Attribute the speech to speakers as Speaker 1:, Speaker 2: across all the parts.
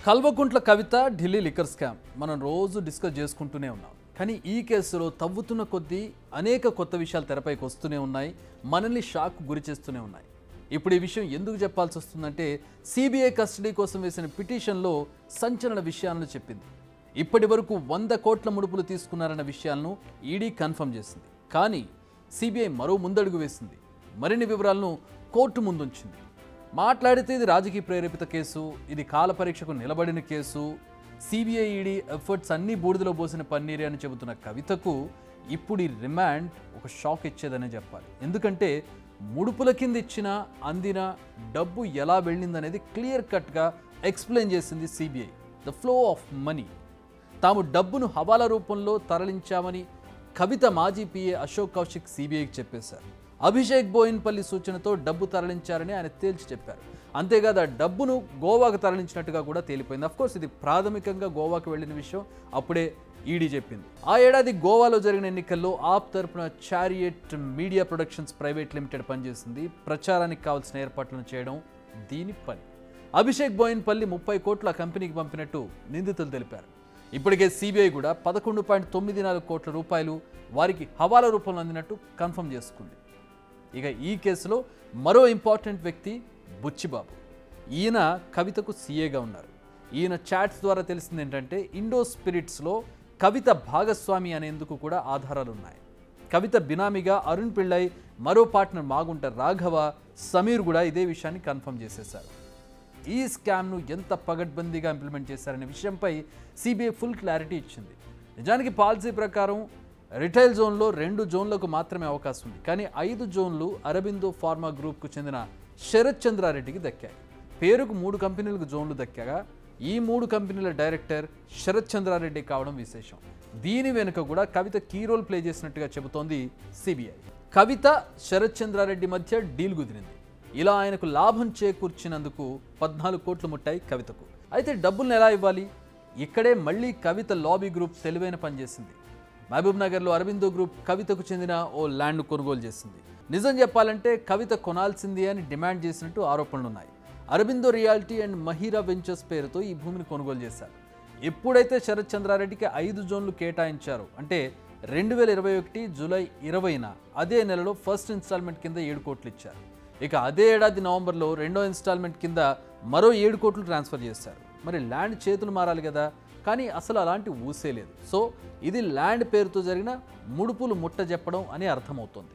Speaker 1: Kalvakuntla Kavitha Delhi liquor scam మనం రోజు discuss చేసుకుంటూనే ఉన్నాం కానీ ఈ కేసులో తవ్వుతున్న కొద్దీ అనేక కొత్త విషయాలు తెరపైకి వస్తూనే ఉన్నాయి మనల్ని షాక్ గురి చేస్తూనే ఉన్నాయి ఇప్పుడు ఈ విషయం ఎందుకు చెప్పాల్సి వస్తుందంటే సిబిఐ కస్టడీ కోసం వేసిన పిటిషన్లో సంచలన విషయాలను చెప్పింది ఇప్పటి వరకు వంద కోట్ల ముడుపులు తీసుకున్నారన్న విషయాలను ఈడీ కన్ఫర్మ్ చేసింది కానీ సిబిఐ మరో ముందడుగు వేసింది మరిన్ని వివరాలను కోర్టు ముందుంచింది మాట్లాడితే ఇది రాజకీయ ప్రేరేపిత కేసు ఇది కాల పరీక్షకు నిలబడిన కేసు సిబిఐ ఈడీ ఎఫర్ట్స్ అన్ని బూడిదలో పోసిన పన్నీరే అని చెబుతున్న కవితకు ఇప్పుడు ఈ రిమాండ్ ఒక షాక్ ఇచ్చేదనే చెప్పాలి ఎందుకంటే ముడుపుల కింద ఇచ్చిన అందిన డబ్బు ఎలా వెళ్ళిందనేది క్లియర్ కట్గా ఎక్స్ప్లెయిన్ చేసింది CBI the flow of money తాము డబ్బును హవాలా రూపంలో తరలించామని కవిత మాజీ పిఏ అశోక్ కౌశిక్ సిబిఐకి చెప్పేశారు అభిషేక్ బోయిన్పల్లి సూచనతో డబ్బు తరలించారని ఆయన తేల్చి చెప్పారు అంతేకాదు ఆ డబ్బును గోవాకు తరలించినట్టుగా కూడా తేలిపోయింది అఫ్కోర్స్ ఇది ప్రాథమికంగా గోవాకు వెళ్ళిన విషయం అప్పుడే ఈడీ చెప్పింది ఆ ఏడాది గోవాలో జరిగిన ఎన్నికల్లో ఆప్ తరపున Chariot media productions private limited పనిచేసింది ప్రచారానికి కావాల్సిన ఏర్పాట్లను చేయడం దీని పని అభిషేక్ బోయిన్పల్లి ముప్పై కోట్ల కంపెనీకి పంపినట్టు నిందితులు తెలిపారు ఇప్పటికే సిబిఐ కూడా పదకొండు పాయింట్ తొమ్మిది నాలుగు కోట్ల రూపాయలు వారికి హవాలా రూపంలో అందినట్టు కన్ఫర్మ్ చేసుకుంది ఇక ఈ కేసులో మరో ఇంపార్టెంట్ వ్యక్తి బుచ్చిబాబు ఈయన కవితకు సీఏగా ఉన్నారు ఈయన చాట్స్ ద్వారా తెలిసింది ఏంటంటే ఇండో స్పిరిట్స్లో కవిత భాగస్వామి అనేందుకు కూడా ఆధారాలు ఉన్నాయి కవిత బినామీగా అరుణ్ పిళ్ళై మరో పార్ట్నర్ మాగుంట రాఘవ సమీర్ కూడా ఇదే విషయాన్ని కన్ఫర్మ్ చేసేశారు ఈ స్కామ్ను ఎంత పగడ్బందీగా ఇంప్లిమెంట్ చేశారనే విషయంపై సిబిఐ ఫుల్ క్లారిటీ ఇచ్చింది నిజానికి పాలసీ ప్రకారం రిటైల్ జోన్లో రెండు జోన్లకు మాత్రమే అవకాశం ఉంది కానీ ఐదు జోన్లు అరబిందో ఫార్మా గ్రూప్కు చెందిన శరత్ చంద్రారెడ్డికి దక్కాయి పేరుకు మూడు కంపెనీలకు జోన్లు దక్కాగా ఈ మూడు కంపెనీల డైరెక్టర్ శరత్ చంద్రారెడ్డి కావడం విశేషం దీని వెనుక కూడా కవిత కీ రోల్ ప్లే చేసినట్టుగా చెబుతోంది సిబిఐ కవిత శరత్ చంద్రారెడ్డి మధ్య డీల్ కుదిరింది ఇలా ఆయనకు లాభం చేకూర్చినందుకు పద్నాలుగు కోట్లు ముట్టాయి కవితకు అయితే డబ్బులను ఎలా ఇవ్వాలి ఇక్కడే మళ్ళీ కవిత లాబీ గ్రూప్ తెలివైన పనిచేసింది మహబూబ్ నగర్లో అరవిందో గ్రూప్ కవితకు చెందిన ఓ ల్యాండ్ కొనుగోలు చేసింది నిజం చెప్పాలంటే కవిత కొనాల్సింది అని డిమాండ్ చేసినట్టు ఆరోపణలు ఉన్నాయి Aurobindo reality and Mahira ventures పేరుతో ఈ భూమిని కొనుగోలు చేశారు ఎప్పుడైతే శరత్ చంద్రారెడ్డికి ఐదు జోన్లు కేటాయించారో అంటే రెండు వేల ఇరవై ఒకటి జూలై ఇరవైన అదే నెలలో ఫస్ట్ ఇన్స్టాల్మెంట్ కింద ఏడు కోట్లు ఇచ్చారు ఇక అదే ఏడాది నవంబర్లో రెండో ఇన్స్టాల్మెంట్ కింద మరో ఏడు కోట్లు ట్రాన్స్ఫర్ చేశారు మరి ల్యాండ్ చేతులు మారాలి కదా కానీ అసలు అలాంటి ఊసే లేదు సో ఇది ల్యాండ్ పేరుతో జరిగిన ముడుపులు ముట్ట చెప్పడం అని అర్థమవుతోంది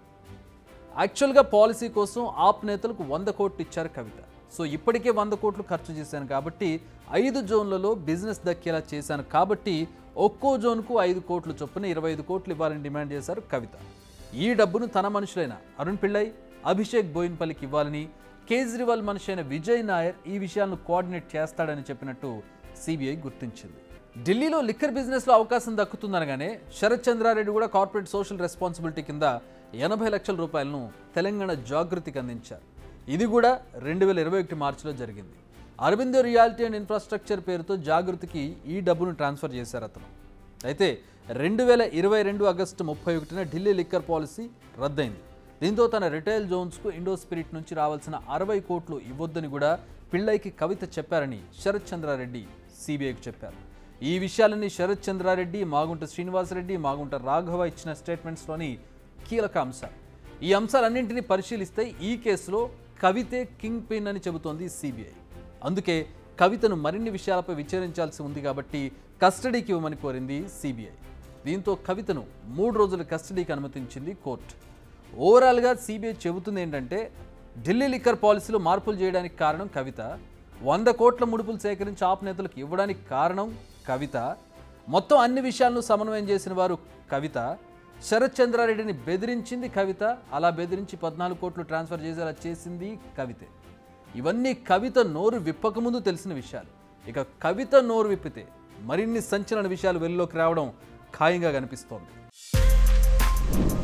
Speaker 1: యాక్చువల్గా పాలసీ కోసం ఆప్ నేతలకు వంద కోట్లు ఇచ్చారు కవిత సో ఇప్పటికే వంద కోట్లు ఖర్చు చేశాను కాబట్టి ఐదు జోన్లలో బిజినెస్ దక్కేలా చేశాను కాబట్టి ఒక్కో జోన్కు ఐదు కోట్లు చొప్పున ఇరవై ఐదు కోట్లు ఇవ్వాలని డిమాండ్ చేశారు కవిత ఈ డబ్బును తన మనుషులైన అరుణ్ పిళ్ళై అభిషేక్ బోయిన్పల్లికి ఇవ్వాలని కేజ్రీవాల్ మనిషి అయిన విజయ్ నాయర్ ఈ విషయాలను కోఆర్డినేట్ చేస్తాడని చెప్పినట్టు సిబిఐ గుర్తించింది ఢిల్లీలో లిక్కర్ బిజినెస్లో అవకాశం దక్కుతుందనగానే శరత్ చంద్రారెడ్డి కూడా కార్పొరేట్ సోషల్ రెస్పాన్సిబిలిటీ కింద ఎనభై లక్షల రూపాయలను తెలంగాణ జాగృతికి అందించారు ఇది కూడా రెండు వేల ఇరవై ఒకటి మార్చిలో జరిగింది అరవిందో రియాలిటీ అండ్ ఇన్ఫ్రాస్ట్రక్చర్ పేరుతో జాగృతికి ఈ డబ్బును ట్రాన్స్ఫర్ చేశారు అతను అయితే రెండు వేల ఇరవై రెండు ఆగస్టు ముప్పై ఒకటిన ఢిల్లీ లిక్కర్ పాలసీ రద్దయింది దీంతో తన రిటైల్ జోన్స్కు ఇండో స్పిరిట్ నుంచి రావాల్సిన అరవై కోట్లు ఇవ్వొద్దని కూడా పిళ్ళైకి కవిత చెప్పారని శరత్ చంద్రారెడ్డి సిబిఐకి చెప్పారు ఈ విషయాలన్నీ శరత్ చంద్రారెడ్డి మాగుంట శ్రీనివాసరెడ్డి మాగుంట రాఘవ ఇచ్చిన స్టేట్మెంట్స్లోని కీలక అంశాలు ఈ అంశాలన్నింటినీ పరిశీలిస్తే ఈ కేసులో కవితే కింగ్ పిన్ అని చెబుతోంది సిబిఐ అందుకే కవితను మరిన్ని విషయాలపై విచారించాల్సి ఉంది కాబట్టి కస్టడీకి ఇవ్వమని కోరింది సిబిఐ దీంతో కవితను మూడు రోజుల కస్టడీకి అనుమతించింది కోర్టు ఓవరాల్గా సిబిఐ చెబుతుంది ఏంటంటే ఢిల్లీ లిక్కర్ పాలసీలో మార్పులు చేయడానికి కారణం కవిత వంద కోట్ల ముడుపులు సేకరించి ఆప్ నేతలకు ఇవ్వడానికి కారణం కవిత మొత్తం అన్ని విషయాలను సమన్వయం చేసిన వారు కవిత శరత్ చంద్రారెడ్డిని బెదిరించింది కవిత అలా బెదిరించి పద్నాలుగు కోట్లు ట్రాన్స్ఫర్ చేసేలా చేసింది కవితే ఇవన్నీ కవిత నోరు విప్పకముందు తెలిసిన విషయాలు ఇక కవిత నోరు విప్పితే మరిన్ని సంచలన విషయాలు వెలుగులోకి రావడం ఖాయంగా కనిపిస్తోంది